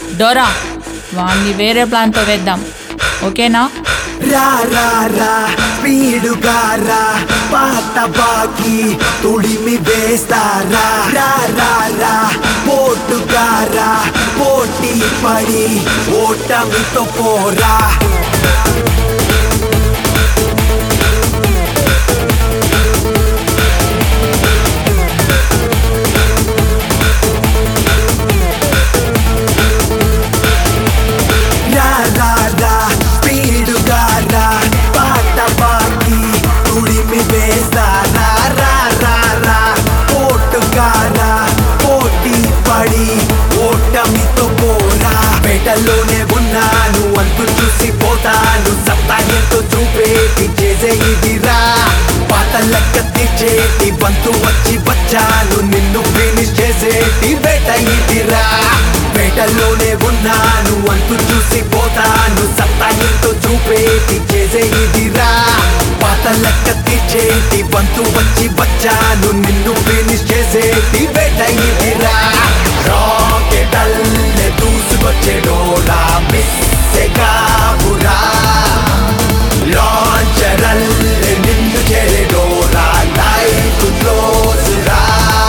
Dora వాడిని వేరే ప్లాన్తో వేద్దాం ఓకేనా రా రా రా స్పీడుగా రా పాత బాకి తుడిమి వేస్తారా రా రా రా పోటుగా రా పోటీ పడి ఓటమితో పోరా రా రా రా స్పీడుగా రా పాట బాకి తుడిమి వేస్తారా రా రా రా పోటుగా రా పోటీ పడి ఓటమితో పోరా పేటల్లోనే ఉన్నాను అంటూ చూసి పోతాను సత్తా ఎంతో చూపేటి చేసే ఇదిరా పాత లెక్క తీర్చేటి బంతు వచ్చి వచ్చాను నిన్ను ఫినిష్ చేసేటి బేట ఇదిరా పేటల్లోనే ఉన్నాను అంటూ చూసి పోతాను సత్తా ఎంతో చూపేటి చేసే ఇదిరా పాత లెక్క తీర్చేటి బంతు వచ్చి వచ్చాను నిన్ను ఫినిష్ చేసేటి బేట ఇదిరా రాకెటల్లే దూసుకొచ్చే డోరా మిస్సెగా బురా లాంచరల్లే నిన్ను చేరే డోరా లైఫ్ క్లోజ్ రా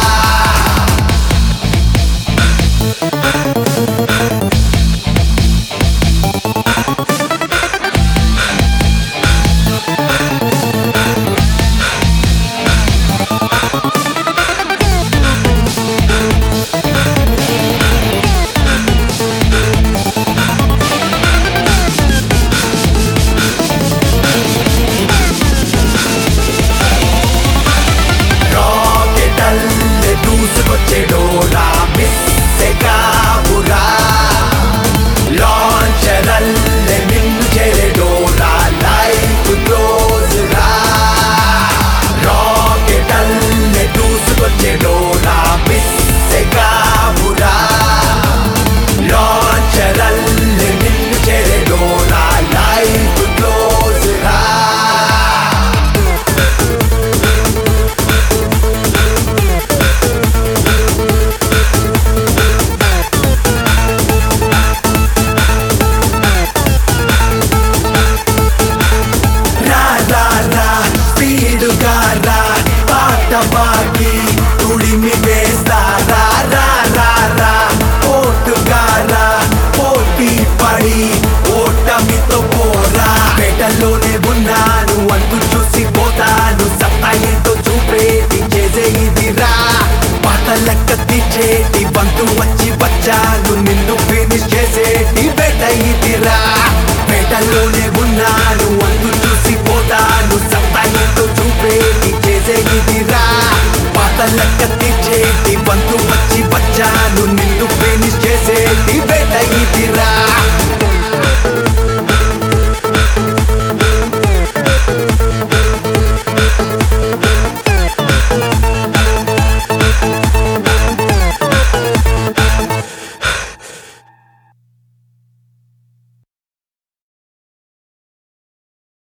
రాకెటల్లే దూసుకొచ్చే డోరా మిస్సెగా బురా లాంచరల్లే నిన్ను చేరే డోరా లైఫ్ క్లోజ్ రా రాకెటల్లే దూసుకొచ్చే డోరా మిస్సెగా బురా లాంచరల్లే నిన్ను చేరే డోరా లైఫ్ క్లోజ్ రా రా రా రా స్పీడుగా రా పాట బాకి తుడిమి వేస్తారా రా రా రా పోటుగా రా పోటీ పడి ఓటమితో పోరా పేటల్లోనే ఉన్నాను అంటూ చూసి పోతాను సత్తా ఏంటో చూపేటి చేసే ఇదిరా పాత లెక్క తీర్చేటి బంతు వచ్చి వచ్చాను నిన్ను ఫినిష్ చేసేటి బెట ఇదిరా పేటల్లోనే ఉన్నాను అంటూ